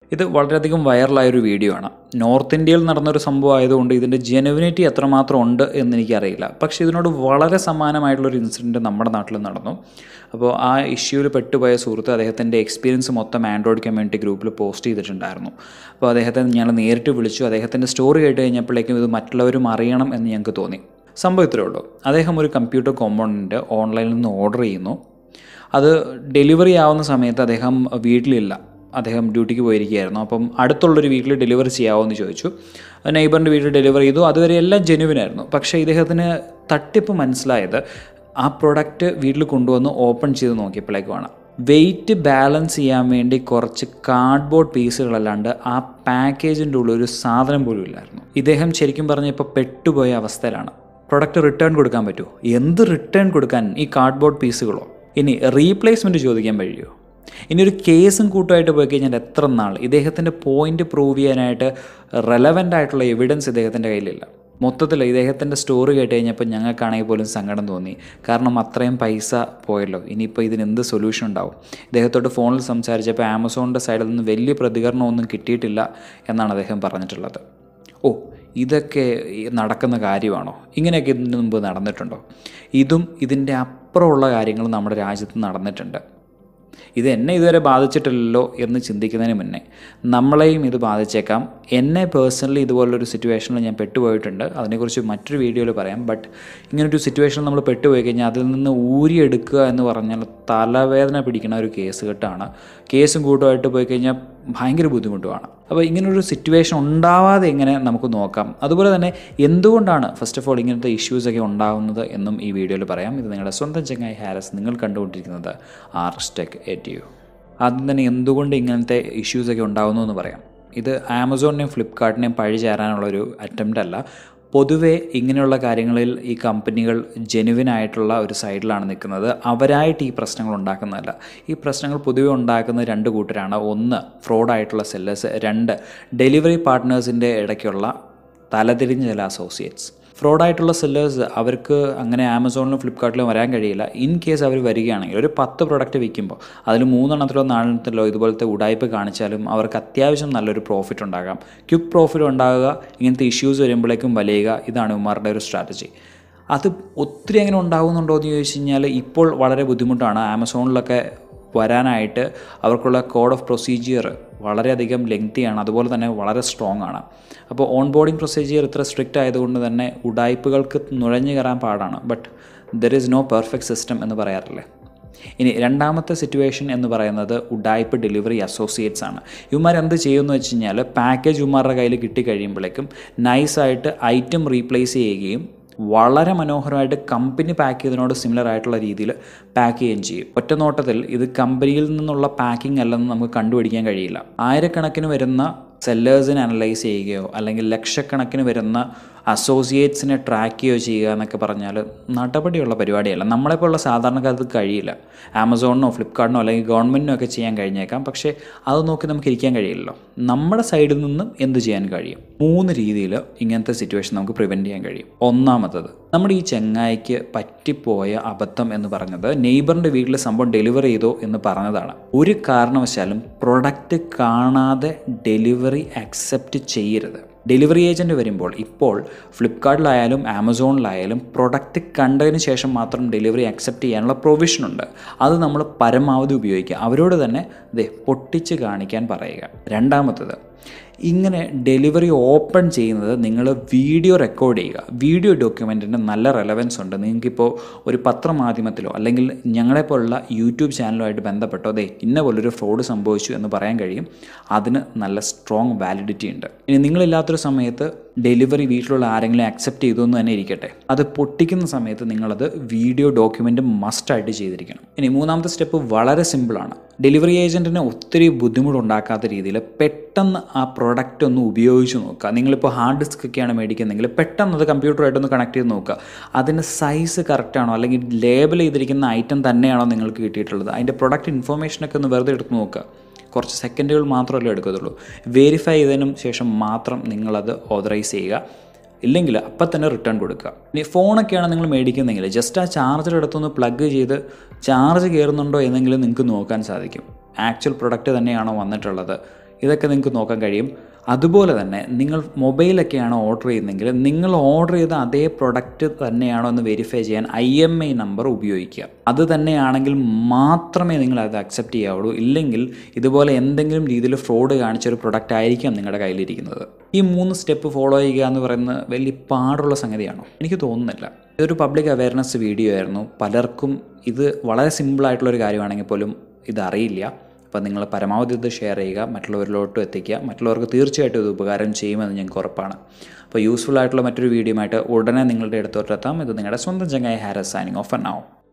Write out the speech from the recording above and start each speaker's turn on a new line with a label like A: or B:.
A: ഇത് വളരെയധികം വൈറലായൊരു വീഡിയോ ആണ് നോർത്ത് ഇന്ത്യയിൽ നടന്നൊരു സംഭവം ആയതുകൊണ്ട് ഇതിൻ്റെ ജെനുവിനിറ്റി എത്രമാത്രം ഉണ്ട് എന്ന് എനിക്കറിയില്ല പക്ഷേ ഇതിനോട് വളരെ സമാനമായിട്ടുള്ളൊരു ഇൻസിഡൻറ്റ് നമ്മുടെ നാട്ടിൽ നടന്നു അപ്പോൾ ആ ഇഷ്യൂവിൽ പെട്ടുപോയ സുഹൃത്ത് അദ്ദേഹത്തിൻ്റെ എക്സ്പീരിയൻസ് മൊത്തം ആൻഡ്രോയിഡ് കമ്മ്യൂണിറ്റി ഗ്രൂപ്പിൽ പോസ്റ്റ് ചെയ്തിട്ടുണ്ടായിരുന്നു അപ്പോൾ അദ്ദേഹത്തെ ഞങ്ങൾ നേരിട്ട് വിളിച്ചു അദ്ദേഹത്തിൻ്റെ സ്റ്റോറി കേട്ട് കഴിഞ്ഞപ്പോഴേക്കും ഇത് മറ്റുള്ളവരും അറിയണം എന്ന് ഞങ്ങൾക്ക് തോന്നി സംഭവം ഇത്രയേ ഉള്ളൂ അദ്ദേഹം ഒരു കമ്പ്യൂട്ടർ കോമ്പൗണ്ടിൻ്റെ ഓൺലൈനിൽ നിന്ന് ഓർഡർ ചെയ്യുന്നു അത് ഡെലിവറി ആവുന്ന സമയത്ത് അദ്ദേഹം വീട്ടിലില്ല അദ്ദേഹം ഡ്യൂട്ടിക്ക് പോയിരിക്കുകയായിരുന്നു അപ്പം അടുത്തുള്ളൊരു വീട്ടിൽ ഡെലിവറി ചെയ്യാമോ എന്ന് ചോദിച്ചു നെയ്ബറിൻ്റെ വീട്ടിൽ ഡെലിവറി ചെയ്തു അതുവരെ എല്ലാം ജെനുവിനായിരുന്നു പക്ഷേ ഇദ്ദേഹത്തിന് തട്ടിപ്പ് മനസ്സിലായത് ആ പ്രൊഡക്റ്റ് വീട്ടിൽ കൊണ്ടുവന്ന് ഓപ്പൺ ചെയ്ത് നോക്കിയപ്പോഴേക്കുമാണ് വെയിറ്റ് ബാലൻസ് ചെയ്യാൻ വേണ്ടി കുറച്ച് കാർഡ്ബോർഡ് പീസുകളല്ലാണ്ട് ആ പാക്കേജിൻ്റെ ഉള്ളിൽ ഒരു സാധനം പോലും ഇല്ലായിരുന്നു ഇദ്ദേഹം ശരിക്കും പറഞ്ഞാൽ ഇപ്പോൾ പെട്ടുപോയ അവസ്ഥയിലാണ് പ്രൊഡക്റ്റ് റിട്ടേൺ കൊടുക്കാൻ പറ്റുമോ എന്ത് റിട്ടേൺ കൊടുക്കാൻ ഈ കാർഡ്ബോർഡ് പീസുകളോ ഇനി റീപ്ലേസ്മെൻറ്റ് ചോദിക്കാൻ കഴിയുമോ ഇനി ഒരു കേസും കൂട്ടുമായിട്ട് പോയി കഴിഞ്ഞാൽ എത്ര നാൾ ഇദ്ദേഹത്തിൻ്റെ പോയിന്റ് പ്രൂവ് ചെയ്യാനായിട്ട് റെലവൻ്റ് ആയിട്ടുള്ള എവിഡൻസ് ഇദ്ദേഹത്തിൻ്റെ കയ്യിലില്ല മൊത്തത്തിൽ ഇദ്ദേഹത്തിൻ്റെ സ്റ്റോറി കേട്ട് കഴിഞ്ഞപ്പോൾ ഞങ്ങൾക്കാണെങ്കിൽ പോലും സങ്കടം തോന്നി കാരണം അത്രയും പൈസ പോയല്ലോ ഇനിയിപ്പോൾ ഇതിന് എന്ത് സൊല്യൂഷൻ ഉണ്ടാവും ഇദ്ദേഹത്തോട് ഫോണിൽ സംസാരിച്ചപ്പോൾ ആമസോണിൻ്റെ സൈഡിൽ നിന്ന് വലിയ പ്രതികരണമൊന്നും കിട്ടിയിട്ടില്ല എന്നാണ് അദ്ദേഹം പറഞ്ഞിട്ടുള്ളത് ഓ ഇതൊക്കെ നടക്കുന്ന കാര്യമാണോ ഇങ്ങനെയൊക്കെ ഇതിന് മുമ്പ് നടന്നിട്ടുണ്ടോ ഇതും ഇതിൻ്റെ അപ്പുറമുള്ള കാര്യങ്ങൾ നമ്മുടെ രാജ്യത്ത് നടന്നിട്ടുണ്ട് ഇത് എന്നെ ഇതുവരെ ബാധിച്ചിട്ടില്ലല്ലോ എന്ന് ചിന്തിക്കുന്നതിന് മുന്നേ നമ്മളെയും ഇത് ബാധിച്ചേക്കാം എന്നെ പേഴ്സണലി ഇതുപോലൊരു സിറ്റുവേഷനിൽ ഞാൻ പെട്ടുപോയിട്ടുണ്ട് അതിനെക്കുറിച്ച് മറ്റൊരു വീഡിയോയിൽ പറയാം ബട്ട് ഇങ്ങനൊരു സിറ്റുവേഷനിൽ നമ്മൾ പെട്ടുപോയി കഴിഞ്ഞാൽ അതിൽ നിന്ന് ഊരിയെടുക്കുക എന്ന് പറഞ്ഞാൽ തലവേദന പിടിക്കുന്ന ഒരു കേസ് കെട്ടാണ് കേസും കൂട്ടുമായിട്ട് പോയി കഴിഞ്ഞാൽ ഭയങ്കര ബുദ്ധിമുട്ടുമാണ് അപ്പോൾ ഇങ്ങനൊരു സിറ്റുവേഷൻ ഉണ്ടാവാതെ എങ്ങനെ നമുക്ക് നോക്കാം അതുപോലെ തന്നെ എന്തുകൊണ്ടാണ് ഫസ്റ്റ് ഓഫ് ഓൾ ഇങ്ങനത്തെ ഇഷ്യൂസൊക്കെ ഉണ്ടാകുന്നത് എന്നും ഈ വീഡിയോയിൽ പറയാം ഇത് നിങ്ങളുടെ സ്വന്തം ചങ്ങായി ഹാരസ് നിങ്ങൾ കണ്ടുകൊണ്ടിരിക്കുന്നത് ആർസ്റ്റെക് എറ്റ് യു ആദ്യം തന്നെ എന്തുകൊണ്ട് ഇങ്ങനത്തെ ഇഷ്യൂസൊക്കെ ഉണ്ടാകുന്നു എന്ന് പറയാം ഇത് ആമസോണിനെയും ഫ്ലിപ്കാർട്ടിനെയും പഴി ചേരാനുള്ളൊരു അറ്റംപ്റ്റ് അല്ല പൊതുവെ ഇങ്ങനെയുള്ള കാര്യങ്ങളിൽ ഈ കമ്പനികൾ ജെനുവിൻ ആയിട്ടുള്ള ഒരു സൈഡിലാണ് നിൽക്കുന്നത് അവരായിട്ട് ഈ പ്രശ്നങ്ങൾ ഉണ്ടാക്കുന്നതല്ല ഈ പ്രശ്നങ്ങൾ പൊതുവെ ഉണ്ടാക്കുന്ന രണ്ട് കൂട്ടരാണ് ഒന്ന് ഫ്രോഡായിട്ടുള്ള സെല്ലേഴ്സ് രണ്ട് ഡെലിവറി പാർട്ട്നേഴ്സിൻ്റെ ഇടയ്ക്കുള്ള തലതിരിഞ്ഞ ചില അസോസിയേറ്റ്സ് ഫ്രോഡായിട്ടുള്ള സെല്ലേഴ്സ് അവർക്ക് അങ്ങനെ ആമസോണിലും ഫ്ലിപ്കാർട്ടിലും വരാൻ കഴിയില്ല ഇൻ കേസ് അവർ വരികയാണെങ്കിൽ ഒരു പത്ത് പ്രൊഡക്റ്റ് വിൽക്കുമ്പോൾ അതിൽ മൂന്നെണ്ണത്തിലോ നാലെണ്ണത്തിലോ ഇതുപോലത്തെ ഉടായ്പ കാണിച്ചാലും അവർക്ക് അത്യാവശ്യം നല്ലൊരു പ്രോഫിറ്റ് ഉണ്ടാകാം ക്വിക്ക് പ്രോഫിറ്റ് ഉണ്ടാകുക ഇങ്ങനത്തെ ഇഷ്യൂസ് വരുമ്പോഴേക്കും വലിയുക ഇതാണ് ഉമാരുടെ ഒരു സ്ട്രാറ്റജി അത് ഒത്തിരി അങ്ങനെ ഉണ്ടാകുന്നുണ്ടോ എന്ന് ചോദിച്ചു കഴിഞ്ഞാൽ ഇപ്പോൾ വളരെ ബുദ്ധിമുട്ടാണ് ആമസോണിലൊക്കെ വരാനായിട്ട് അവർക്കുള്ള കോഡ് ഓഫ് പ്രൊസീജിയർ വളരെയധികം ലെങ്തിയാണ് അതുപോലെ തന്നെ വളരെ സ്ട്രോങ് ആണ് അപ്പോൾ ഓൺ ബോർഡിംഗ് പ്രൊസീജിയർ ഇത്ര സ്ട്രിക്റ്റ് ആയതുകൊണ്ട് തന്നെ ഉടായ്പകൾക്ക് നുഴഞ്ഞു കയറാൻ പാടാണ് but there is no perfect system എന്ന് പറയാറില്ലേ ഇനി രണ്ടാമത്തെ സിറ്റുവേഷൻ എന്ന് പറയുന്നത് ഉഡായ്പ് ഡെലിവറി അസോസിയേറ്റ്സ് ആണ് ഇവന്മാർ എന്ത് ചെയ്യുമെന്ന് വെച്ച് കഴിഞ്ഞാൽ പാക്കേജ് ഇവന്മാരുടെ കയ്യിൽ കിട്ടിക്കഴിയുമ്പോഴേക്കും നൈസായിട്ട് ഐറ്റം റീപ്ലേസ് ചെയ്യുകയും വളരെ മനോഹരമായിട്ട് കമ്പനി പാക്ക് ചെയ്തതിനോട് സിമിലർ ആയിട്ടുള്ള രീതിയിൽ പാക്ക് ചെയ്യുകയും ചെയ്യും ഒറ്റ നോട്ടത്തിൽ ഇത് കമ്പനിയിൽ നിന്നുള്ള പാക്കിംഗ് അല്ലെന്ന് നമുക്ക് കണ്ടുപിടിക്കാൻ കഴിയില്ല ആയിരക്കണക്കിന് വരുന്ന സെല്ലേഴ്സിനെ അനലൈസ് ചെയ്യുകയോ അല്ലെങ്കിൽ ലക്ഷക്കണക്കിന് വരുന്ന അസോസിയേറ്റ്സിനെ ട്രാക്ക് ചെയ്യുകയോ ചെയ്യുക എന്നൊക്കെ പറഞ്ഞാൽ നടപടിയുള്ള പരിപാടിയല്ല നമ്മളെപ്പോലുള്ള സാധാരണക്കാർക്ക് കഴിയില്ല ആമസോണിനോ ഫ്ലിപ്കാർട്ടിനോ അല്ലെങ്കിൽ ഗവൺമെൻറ്റിനോ ഒക്കെ ചെയ്യാൻ കഴിഞ്ഞേക്കാം പക്ഷേ അത് നോക്കി നമുക്ക് ഇരിക്കാൻ കഴിയില്ലല്ലോ നമ്മുടെ സൈഡിൽ നിന്നും എന്ത് ചെയ്യാൻ കഴിയും മൂന്ന് രീതിയിൽ ഇങ്ങനത്തെ സിറ്റുവേഷൻ നമുക്ക് പ്രിവെൻറ്റ് ചെയ്യാൻ കഴിയും ഒന്നാമത്തത് നമ്മുടെ ഈ ചെങ്ങായിക്ക് പറ്റിപ്പോയ അബദ്ധം എന്ന് പറഞ്ഞത് നെയ്ബറിൻ്റെ വീട്ടിൽ സംഭവം ഡെലിവറി ചെയ്തോ എന്ന് പറഞ്ഞതാണ് ഒരു കാരണവശാലും പ്രൊഡക്റ്റ് കാണാതെ ഡെലിവറി അക്സെപ്റ്റ് ചെയ്യരുത് ഡെലിവറി ഏജൻറ്റ് വരുമ്പോൾ ഇപ്പോൾ ഫ്ലിപ്കാർട്ടിലായാലും ആമസോണിലായാലും പ്രൊഡക്റ്റ് കണ്ടതിന് ശേഷം മാത്രം ഡെലിവറി അക്സെപ്റ്റ് ചെയ്യാനുള്ള പ്രൊവിഷനുണ്ട് അത് നമ്മൾ പരമാവധി ഉപയോഗിക്കുക അവരോട് തന്നെ ദേ പൊട്ടിച്ച് കാണിക്കാൻ പറയുക രണ്ടാമത്തത് ഇങ്ങനെ ഡെലിവറി ഓപ്പൺ ചെയ്യുന്നത് നിങ്ങൾ വീഡിയോ റെക്കോർഡ് ചെയ്യുക വീഡിയോ ഡോക്യുമെൻറ്റിൻ്റെ നല്ല റെലവൻസ് ഉണ്ട് നിങ്ങൾക്കിപ്പോൾ ഒരു പത്രമാധ്യമത്തിലോ അല്ലെങ്കിൽ ഞങ്ങളെപ്പോലുള്ള യൂട്യൂബ് ചാനലുമായിട്ട് ബന്ധപ്പെട്ടോ അതെ ഇന്ന പോലൊരു ഫ്രോഡ് സംഭവിച്ചു എന്ന് പറയാൻ കഴിയും അതിന് നല്ല സ്ട്രോങ് വാലിഡിറ്റി ഉണ്ട് ഇനി നിങ്ങളില്ലാത്തൊരു സമയത്ത് ഡെലിവറി വീട്ടിലുള്ള ആരെങ്കിലും അക്സെപ്റ്റ് ചെയ്തു എന്ന് തന്നെ ഇരിക്കട്ടെ അത് പൊട്ടിക്കുന്ന സമയത്ത് നിങ്ങളത് വീഡിയോ ഡോക്യുമെൻ്റ് മസ്റ്റായിട്ട് ചെയ്തിരിക്കണം ഇനി മൂന്നാമത്തെ സ്റ്റെപ്പ് വളരെ സിമ്പിളാണ് ഡെലിവറി ഏജൻറ്റിന് ഒത്തിരി ബുദ്ധിമുട്ടുണ്ടാക്കാത്ത രീതിയിൽ പെട്ടെന്ന് ആ പ്രൊഡക്റ്റ് ഒന്ന് ഉപയോഗിച്ച് നോക്കുക നിങ്ങളിപ്പോൾ ഹാർഡ് ഡിസ്ക് ഒക്കെയാണ് മേടിക്കുന്നതെങ്കിൽ പെട്ടെന്ന് അത് കമ്പ്യൂട്ടറായിട്ടൊന്ന് കണക്ട് ചെയ്ത് നോക്കുക അതിൻ്റെ സൈസ് കറക്റ്റാണോ അല്ലെങ്കിൽ ലേബൽ ചെയ്തിരിക്കുന്ന ഐറ്റം തന്നെയാണോ നിങ്ങൾക്ക് കിട്ടിയിട്ടുള്ളത് അതിൻ്റെ പ്രൊഡക്റ്റ് ഇൻഫർമേഷനൊക്കെ ഒന്ന് വെറുതെ എടുത്ത് നോക്കുക കുറച്ച് സെക്കൻഡുകൾ മാത്രമല്ലേ എടുക്കത്തുള്ളൂ വെരിഫൈ ചെയ്തതിനും ശേഷം മാത്രം നിങ്ങളത് ഓതറൈസ് ചെയ്യുക ഇല്ലെങ്കിൽ അപ്പം തന്നെ റിട്ടേൺ കൊടുക്കുക ഇനി ഫോണൊക്കെയാണ് നിങ്ങൾ മേടിക്കുന്നതെങ്കിൽ ജസ്റ്റ് ആ ചാർജർ എടുത്തൊന്ന് പ്ലഗ് ചെയ്ത് ചാർജ് കയറുന്നുണ്ടോ എന്നെങ്കിലും നിങ്ങൾക്ക് നോക്കാൻ സാധിക്കും ആക്ച്വൽ പ്രൊഡക്റ്റ് തന്നെയാണോ വന്നിട്ടുള്ളത് ഇതൊക്കെ നിങ്ങൾക്ക് നോക്കാൻ കഴിയും അതുപോലെ തന്നെ നിങ്ങൾ മൊബൈലൊക്കെയാണ് ഓർഡർ ചെയ്യുന്നതെങ്കിൽ നിങ്ങൾ ഓർഡർ ചെയ്ത അതേ പ്രൊഡക്റ്റ് തന്നെയാണോ എന്ന് വെരിഫൈ ചെയ്യാൻ ഐ എം ഐ നമ്പർ ഉപയോഗിക്കുക അത് തന്നെയാണെങ്കിൽ മാത്രമേ നിങ്ങൾ അത് അക്സെപ്റ്റ് ചെയ്യാവുള്ളൂ ഇല്ലെങ്കിൽ ഇതുപോലെ എന്തെങ്കിലും രീതിയിൽ ഫ്രോഡ് കാണിച്ച ഒരു പ്രൊഡക്റ്റ് ആയിരിക്കാം നിങ്ങളുടെ കയ്യിലിരിക്കുന്നത് ഈ മൂന്ന് സ്റ്റെപ്പ് ഫോളോ ചെയ്യുക എന്ന് പറയുന്നത് വലിയ പാടുള്ള സംഗതിയാണോ എനിക്ക് തോന്നുന്നില്ല ഇതൊരു പബ്ലിക് അവയർനെസ് വീഡിയോ ആയിരുന്നു പലർക്കും ഇത് വളരെ സിമ്പിളായിട്ടുള്ളൊരു കാര്യമാണെങ്കിൽ പോലും ഇതറിയില്ല അപ്പോൾ നിങ്ങൾ പരമാവധി ഇത് ഷെയർ ചെയ്യുക മറ്റുള്ളവരിലോട്ടും എത്തിക്കുക മറ്റുള്ളവർക്ക് തീർച്ചയായിട്ടും ഇത് ഉപകാരം ചെയ്യുമെന്ന് ഞങ്ങൾക്ക് ഉറപ്പാണ് അപ്പോൾ യൂസ്ഫുൾ ആയിട്ടുള്ള മറ്റൊരു വീഡിയോ ആയിട്ട് ഉടനെ നിങ്ങളുടെ അടുത്തോട്ട് എത്താം ഇത് നിങ്ങളുടെ സ്വന്തം ചങ്ങായി ഹാരസ് സൈനിങ് ഓഫ് നാവും